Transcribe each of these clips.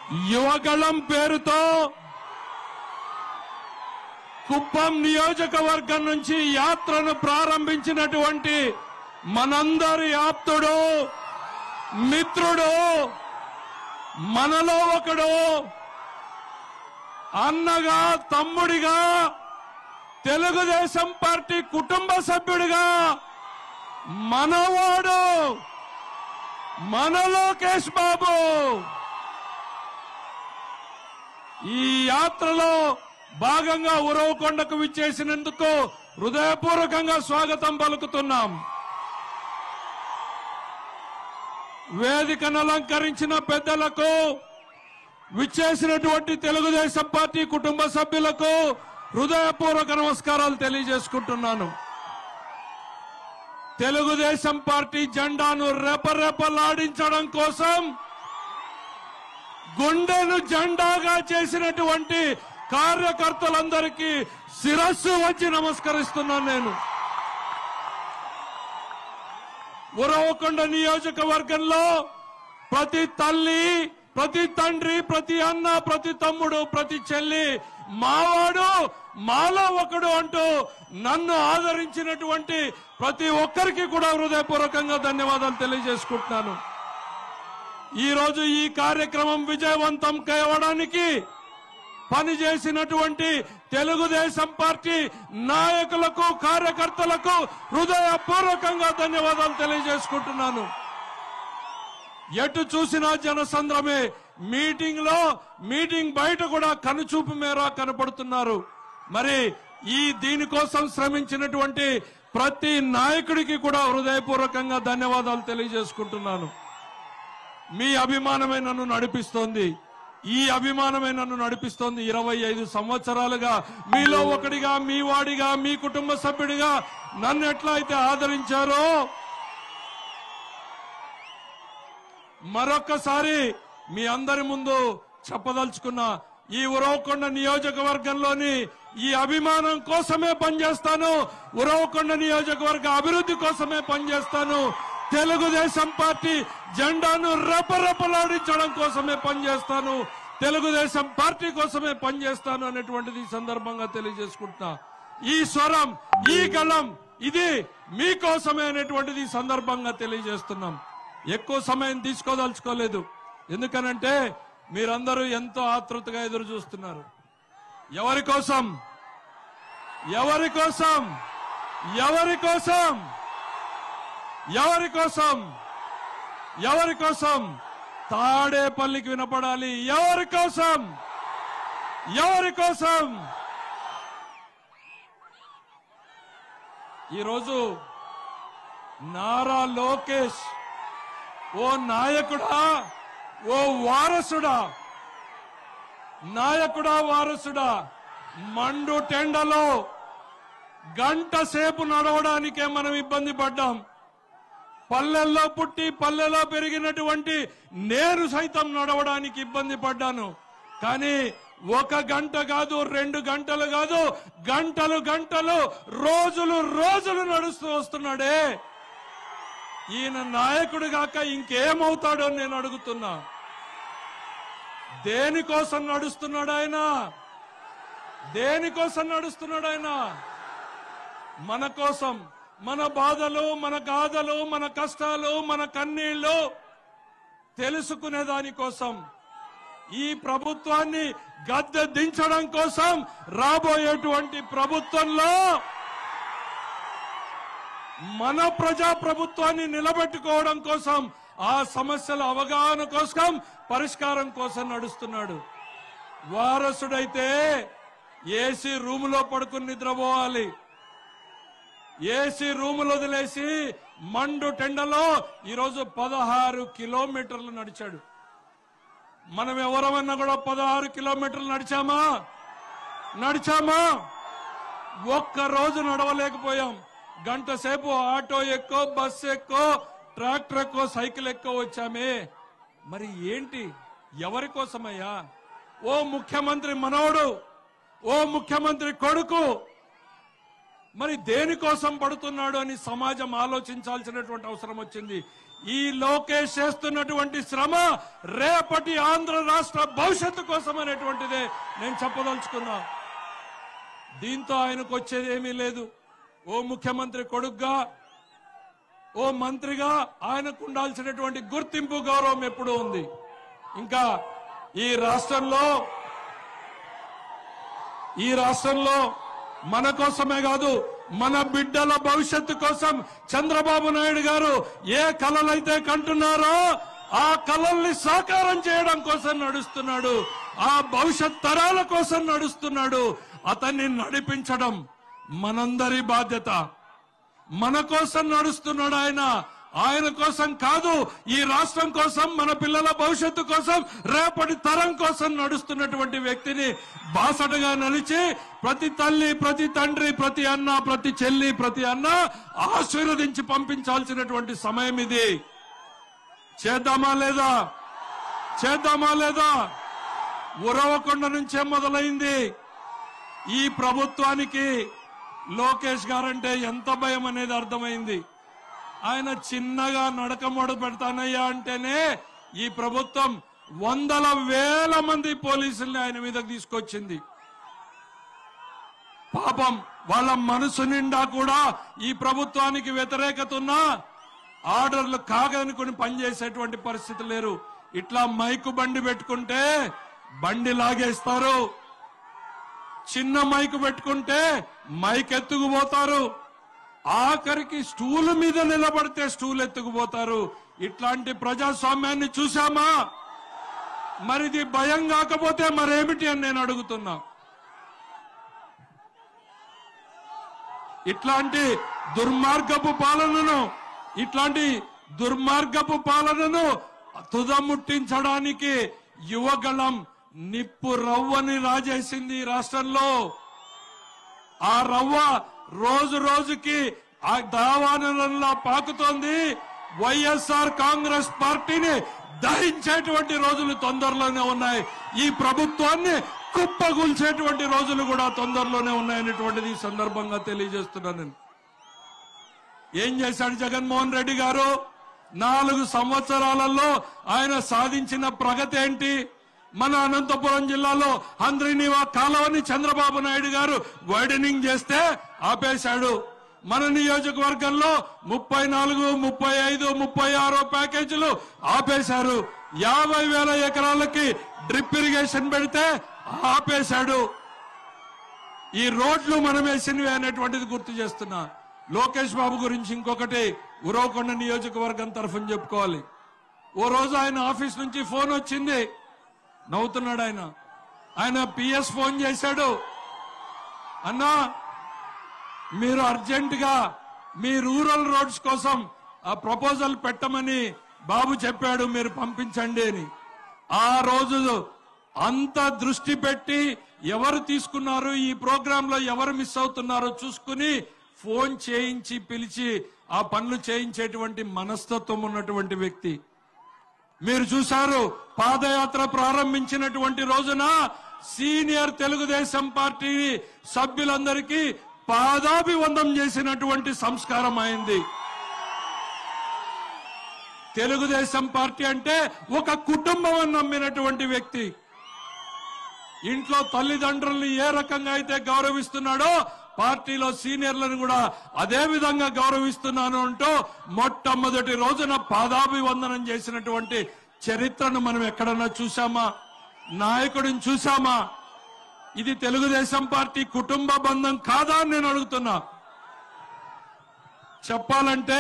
యువగళం పేరుతో కుప్పం నియోజకవర్గం నుంచి యాత్రను ప్రారంభించినటువంటి మనందరి ఆప్తుడు మిత్రుడు మనలో ఒకడు అన్నగా తమ్ముడిగా తెలుగుదేశం పార్టీ కుటుంబ సభ్యుడిగా మనవాడు మన లోకేష్ బాబు ఈ యాత్రలో భాగంగా ఉరవకొండకు విచ్చేసినందుకు హృదయపూర్వకంగా స్వాగతం పలుకుతున్నాం వేదికను అలంకరించిన పెద్దలకు విచ్చేసినటువంటి తెలుగుదేశం పార్టీ కుటుంబ సభ్యులకు హృదయపూర్వక నమస్కారాలు తెలియజేసుకుంటున్నాను తెలుగుదేశం పార్టీ జెండాను రెపరెపలాడించడం కోసం గుండెను జెండాగా చేసినటువంటి కార్యకర్తలందరికీ శిరస్సు వచ్చి నమస్కరిస్తున్నాను నేను ఉరవకొండ నియోజకవర్గంలో ప్రతి తల్లి ప్రతి తండ్రి ప్రతి అన్న ప్రతి తమ్ముడు ప్రతి చెల్లి మావాడు మాలో ఒకడు అంటూ నన్ను ఆదరించినటువంటి ప్రతి ఒక్కరికి కూడా హృదయపూర్వకంగా ధన్యవాదాలు తెలియజేసుకుంటున్నాను ఈ రోజు ఈ కార్యక్రమం విజయవంతం కావడానికి పనిచేసినటువంటి తెలుగుదేశం పార్టీ నాయకులకు కార్యకర్తలకు హృదయపూర్వకంగా ధన్యవాదాలు తెలియజేసుకుంటున్నాను ఎటు చూసినా జనసంద్రమే మీటింగ్ లో మీటింగ్ బయట కూడా కనుచూపు మేర కనపడుతున్నారు మరి ఈ దీనికోసం శ్రమించినటువంటి ప్రతి నాయకుడికి కూడా హృదయపూర్వకంగా ధన్యవాదాలు తెలియజేసుకుంటున్నాను మీ అభిమానమే నన్ను నడిపిస్తోంది ఈ అభిమానమే నన్ను నడిపిస్తోంది ఇరవై ఐదు సంవత్సరాలుగా మీలో ఒకడిగా మీ వాడిగా మీ కుటుంబ సభ్యుడిగా నన్ను ఎట్లా అయితే ఆదరించారో మరొక్కసారి మీ అందరి ముందు చెప్పదలుచుకున్న ఈ ఉరవకొండ నియోజకవర్గంలోని ఈ అభిమానం కోసమే పనిచేస్తాను ఉరవకొండ నియోజకవర్గ అభివృద్ధి కోసమే పనిచేస్తాను తెలుగుదేశం పార్టీ జెండాను రెపరెపలాడించడం కోసమే పనిచేస్తాను తెలుగుదేశం పార్టీ కోసమే పనిచేస్తాను అనేటువంటిది ఈ సందర్భంగా తెలియజేసుకుంటున్నా ఈ స్వరం ఈ గళం ఇది మీకోసమే అనేటువంటిది ఈ సందర్భంగా తెలియజేస్తున్నాం ఎక్కువ సమయం తీసుకోదలుచుకోలేదు ఎందుకనంటే మీరందరూ ఎంతో ఆతృతగా ఎదురు చూస్తున్నారు ఎవరి కోసం ఎవరి కోసం ఎవరి కోసం ఎవరి కోసం ఎవరి కోసం తాడేపల్లికి వినపడాలి ఎవరి కోసం ఎవరి కోసం ఈరోజు నారా లోకేష్ ఓ నాయకుడా ఓ వారసుడా నాయకుడా వారసుడా మండు టెండలో గంట సేపు నడవడానికే మనం ఇబ్బంది పడ్డాం పల్లెల్లో పుట్టి పల్లెలో పెరిగినటువంటి నేను సైతం నడవడానికి ఇబ్బంది పడ్డాను కానీ ఒక గంట కాదు రెండు గంటలు కాదు గంటలు గంటలు రోజులు రోజులు నడుస్తూ వస్తున్నాడే ఈయన నాయకుడు కాక ఇంకేమవుతాడో నేను అడుగుతున్నా దేనికోసం నడుస్తున్నాడు ఆయన దేనికోసం నడుస్తున్నాడు ఆయన మన కోసం మన బాధలు మన గాథలు మన కష్టాలు మన కన్నీళ్లు తెలుసుకునే దానికోసం ఈ ప్రభుత్వాన్ని గద్దె దించడం కోసం రాబోయేటువంటి ప్రభుత్వంలో మన ప్రజా ప్రభుత్వాన్ని నిలబెట్టుకోవడం కోసం ఆ సమస్యల అవగాహన కోసం పరిష్కారం కోసం నడుస్తున్నాడు వారసుడైతే ఏసీ రూములో పడుకుని నిద్రపోవాలి ఏసీ రూములు వదిలేసి మండు టెండలో ఈరోజు పదహారు కిలోమీటర్లు నడిచాడు మనం ఎవరమన్నా కూడా పదహారు కిలోమీటర్లు నడిచామా నడిచామా ఒక్క రోజు నడవలేకపోయాం గంట సేపు ఆటో ఎక్కో బస్సు ఎక్కో ట్రాక్టర్ ఎక్కో సైకిల్ ఎక్కో వచ్చామే మరి ఏంటి ఎవరి కోసమయ్యా ఓ ముఖ్యమంత్రి మనవడు ఓ ముఖ్యమంత్రి కొడుకు మరి దేనికోసం పడుతున్నాడు అని సమాజం ఆలోచించాల్సినటువంటి అవసరం వచ్చింది ఈ లోకేష్ చేస్తున్నటువంటి శ్రమ రేపటి ఆంధ్ర రాష్ట్ర భవిష్యత్తు కోసం అనేటువంటిదే నేను చెప్పదలుచుకున్నా దీంతో ఆయనకు వచ్చేది ఏమీ లేదు ఓ ముఖ్యమంత్రి కొడుగ్గా ఓ మంత్రిగా ఆయనకు ఉండాల్సినటువంటి గుర్తింపు గౌరవం ఎప్పుడూ ఉంది ఇంకా ఈ రాష్ట్రంలో ఈ రాష్ట్రంలో మన కోసమే కాదు మన బిడ్డల భవిష్యత్తు కోసం చంద్రబాబు నాయుడు గారు ఏ కలలైతే కంటున్నారో ఆ కలల్ని సాకారం చేయడం కోసం నడుస్తున్నాడు ఆ భవిష్యత్ తరాల కోసం నడుస్తున్నాడు అతన్ని నడిపించడం మనందరి బాధ్యత మన కోసం నడుస్తున్నాడు ఆయన ఆయన కోసం కాదు ఈ రాష్ట్రం కోసం మన పిల్లల భవిష్యత్తు కోసం రేపటి తరం కోసం నడుస్తున్నటువంటి వ్యక్తిని బాసటగా నిలిచి ప్రతి తల్లి ప్రతి తండ్రి ప్రతి అన్న ప్రతి చెల్లి ప్రతి అన్న ఆశీర్వదించి పంపించాల్సినటువంటి సమయం ఇది చేద్దామా లేదా చేద్దామా లేదా ఉరవకొండ నుంచే మొదలైంది ఈ ప్రభుత్వానికి లోకేష్ గారంటే ఎంత భయం అనేది అర్థమైంది ఆయన చిన్నగా నడక మొదలు పెడతానయ్యా అంటేనే ఈ ప్రభుత్వం వందల వేల మంది పోలీసుల్ని ఆయన మీదకి తీసుకొచ్చింది పాపం వాళ్ళ మనసు నిండా కూడా ఈ ప్రభుత్వానికి వ్యతిరేకత ఉన్నా ఆర్డర్లు కాగనుకుని పనిచేసేటువంటి పరిస్థితి లేరు ఇట్లా మైకు బండి పెట్టుకుంటే బండి లాగేస్తారు చిన్న మైకు పెట్టుకుంటే మైక్ ఎత్తుకుపోతారు ఆఖరికి స్టూల్ మీద నిలబడితే స్టూల్ ఎత్తుకుపోతారు ఇట్లాంటి ప్రజాస్వామ్యాన్ని చూశామా మరిది భయం కాకపోతే మరేమిటి అని నేను అడుగుతున్నా ఇట్లాంటి దుర్మార్గపు పాలనను ఇట్లాంటి దుర్మార్గపు పాలనను తుదముట్టించడానికి యువగళం నిప్పు రవ్వని రాజేసింది ఈ రాష్ట్రంలో ఆ రవ్వ రోజు రోజుకి ఆ దావానలంలా పాకుతోంది వైఎస్ఆర్ కాంగ్రెస్ పార్టీని దహించేటువంటి రోజులు తొందరలోనే ఉన్నాయి ఈ ప్రభుత్వాన్ని కుప్పగూల్చేటువంటి రోజులు కూడా తొందరలోనే ఉన్నాయనేటువంటిది ఈ సందర్భంగా తెలియజేస్తున్నాను నేను ఏం చేశాడు జగన్మోహన్ రెడ్డి గారు నాలుగు సంవత్సరాలలో ఆయన సాధించిన ప్రగతి ఏంటి మన అనంతపురం జిల్లాలో హంద్రీనివా కాలువని చంద్రబాబు నాయుడు గారు వైడనింగ్ చేస్తే ఆపేశాడు మన నియోజకవర్గంలో ముప్పై నాలుగు ముప్పై ఐదు ముప్పై ఆరో ప్యాకేజీలు ఆపేశారు యాభై వేల ఎకరాలకి డ్రిప్ ఇరిగేషన్ పెడితే ఆపేశాడు ఈ రోడ్లు మనం వేసినవి అనేటువంటిది గుర్తు చేస్తున్నా లోకేష్ బాబు గురించి ఇంకొకటి ఉరవకొండ నియోజకవర్గం తరఫున చెప్పుకోవాలి ఓ రోజు ఆయన ఆఫీస్ నుంచి ఫోన్ వచ్చింది నవ్వుతున్నాడు ఆయన ఆయన పిఎస్ ఫోన్ చేశాడు అన్నా మీరు అర్జెంట్ గా మీ రూరల్ రోడ్స్ కోసం ఆ ప్రపోజల్ పెట్టమని బాబు చెప్పాడు మీరు పంపించండి అని ఆ రోజు అంత దృష్టి పెట్టి ఎవరు తీసుకున్నారు ఈ ప్రోగ్రామ్ లో ఎవరు మిస్ అవుతున్నారో చూసుకుని ఫోన్ చేయించి పిలిచి ఆ పనులు చేయించేటువంటి మనస్తత్వం ఉన్నటువంటి వ్యక్తి మీరు చూశారు పాదయాత్ర ప్రారంభించినటువంటి రోజున సీనియర్ తెలుగుదేశం పార్టీ సభ్యులందరికీ పాదాభివందం చేసినటువంటి సంస్కారం అయింది తెలుగుదేశం పార్టీ అంటే ఒక కుటుంబం అని నమ్మినటువంటి వ్యక్తి ఇంట్లో తల్లిదండ్రుల్ని ఏ రకంగా అయితే గౌరవిస్తున్నాడో పార్టీలో సీనియర్లను కూడా అదే విధంగా గౌరవిస్తున్నాను అంటూ మొట్టమొదటి రోజున పాదాభివందనం చేసినటువంటి చరిత్రను మనం ఎక్కడన్నా చూసామా నాయకుడిని చూసామా ఇది తెలుగుదేశం పార్టీ కుటుంబ బంధం కాదా అని నేను అడుగుతున్నా చెప్పాలంటే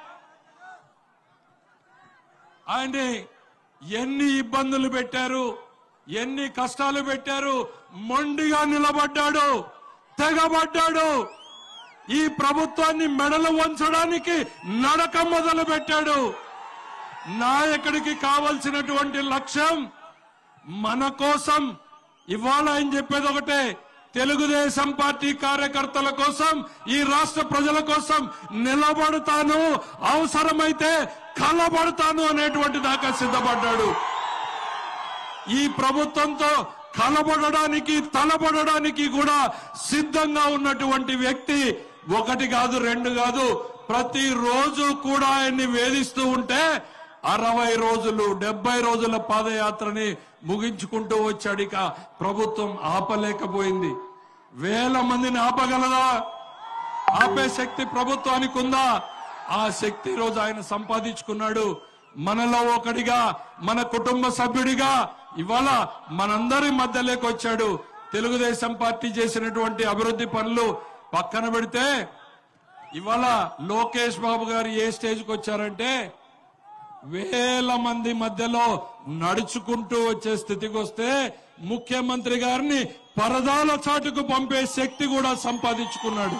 ఆయన్ని ఎన్ని ఇబ్బందులు పెట్టారు ఎన్ని కష్టాలు పెట్టారు మొండిగా నిలబడ్డాడు తెగబడ్డాడు ఈ ప్రభుత్వాన్ని మెడలు వంచడానికి నడక మొదలు పెట్టాడు నాయకుడికి కావలసినటువంటి లక్ష్యం మన కోసం ఇవాళ ఆయన చెప్పేది ఒకటే తెలుగుదేశం పార్టీ కార్యకర్తల కోసం ఈ రాష్ట్ర ప్రజల కోసం నిలబడతాను అవసరమైతే కలబడతాను అనేటువంటి దాకా సిద్ధపడ్డాడు ఈ ప్రభుత్వంతో కలబడడానికి తలబడడానికి కూడా సిద్ధంగా ఉన్నటువంటి వ్యక్తి ఒకటి కాదు రెండు కాదు ప్రతిరోజు కూడా ఆయన్ని వేధిస్తూ ఉంటే అరవై రోజులు డెబ్బై రోజుల పాదయాత్రని ముగించుకుంటూ వచ్చాడు ఇక ప్రభుత్వం ఆపలేకపోయింది వేల మందిని ఆపగలదా ఆపే శక్తి ప్రభుత్వానికి ఉందా ఆ శక్తి ఈ రోజు ఆయన సంపాదించుకున్నాడు మనలో ఒకడిగా మన కుటుంబ సభ్యుడిగా ఇవాళ మనందరి మధ్యలోకి వచ్చాడు తెలుగుదేశం పార్టీ చేసినటువంటి అభివృద్ధి పనులు పక్కన పెడితే ఇవాళ లోకేష్ బాబు గారు ఏ స్టేజ్కి వచ్చారంటే వేల మంది మధ్యలో నడుచుకుంటూ వచ్చే స్థితికి వస్తే ముఖ్యమంత్రి గారిని పరదాల చాటుకు పంపే శక్తి కూడా సంపాదించుకున్నాడు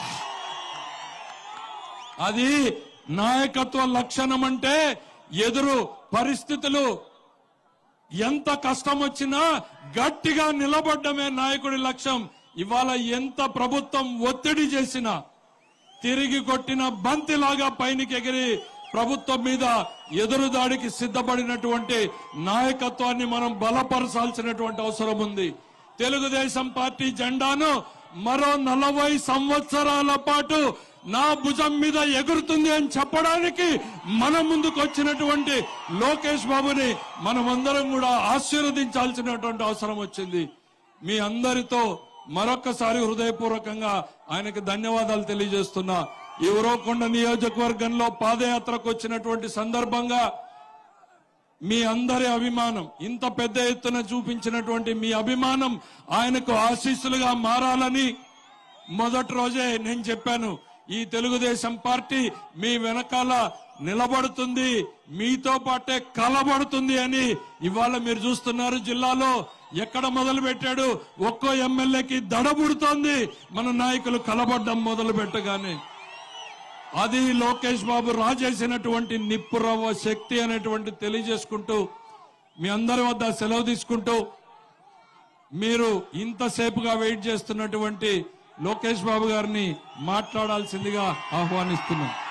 అది నాయకత్వ లక్షణం అంటే ఎదురు పరిస్థితులు ఎంత కష్టం వచ్చినా గట్టిగా నిలబడ్డమే నాయకుడి లక్ష్యం ఇవాళ ఎంత ప్రభుత్వం ఒత్తిడి చేసినా తిరిగి కొట్టిన బంతిలాగా పైనికి ఎగిరి ప్రభుత్వం మీద ఎదురు దాడికి సిద్ధపడినటువంటి నాయకత్వాన్ని మనం బలపరచాల్సినటువంటి అవసరం ఉంది తెలుగుదేశం పార్టీ జెండాను మరో నలభై సంవత్సరాల పాటు నా భుజం మీద ఎగురుతుంది అని చెప్పడానికి మన ముందుకు వచ్చినటువంటి లోకేష్ బాబుని మనమందరం కూడా ఆశీర్వదించాల్సినటువంటి అవసరం వచ్చింది మీ అందరితో మరొక్కసారి హృదయపూర్వకంగా ఆయనకు ధన్యవాదాలు తెలియజేస్తున్నా ఈ ఉరవకొండ నియోజకవర్గంలో పాదయాత్రకు వచ్చినటువంటి సందర్భంగా మీ అందరి అభిమానం ఇంత పెద్ద ఎత్తున చూపించినటువంటి మీ అభిమానం ఆయనకు ఆశీస్సులుగా మారాలని మొదటి రోజే నేను చెప్పాను ఈ తెలుగుదేశం పార్టీ మీ వెనకాల నిలబడుతుంది మీతో పాటే కలబడుతుంది అని ఇవాళ మీరు చూస్తున్నారు జిల్లాలో ఎక్కడ మొదలు పెట్టాడు ఒక్కో ఎమ్మెల్యేకి దడబుడుతోంది మన నాయకులు కలబడ్డం మొదలు పెట్టగానే అది లోకేష్ బాబు రాజేసినటువంటి నిప్పురవ్వ శక్తి అనేటువంటి తెలియజేసుకుంటూ మీ అందరి వద్ద సెలవు తీసుకుంటూ మీరు ఇంతసేపుగా వెయిట్ చేస్తున్నటువంటి లోకేష్ బాబు గారిని మాట్లాడాల్సిందిగా ఆహ్వానిస్తున్నాం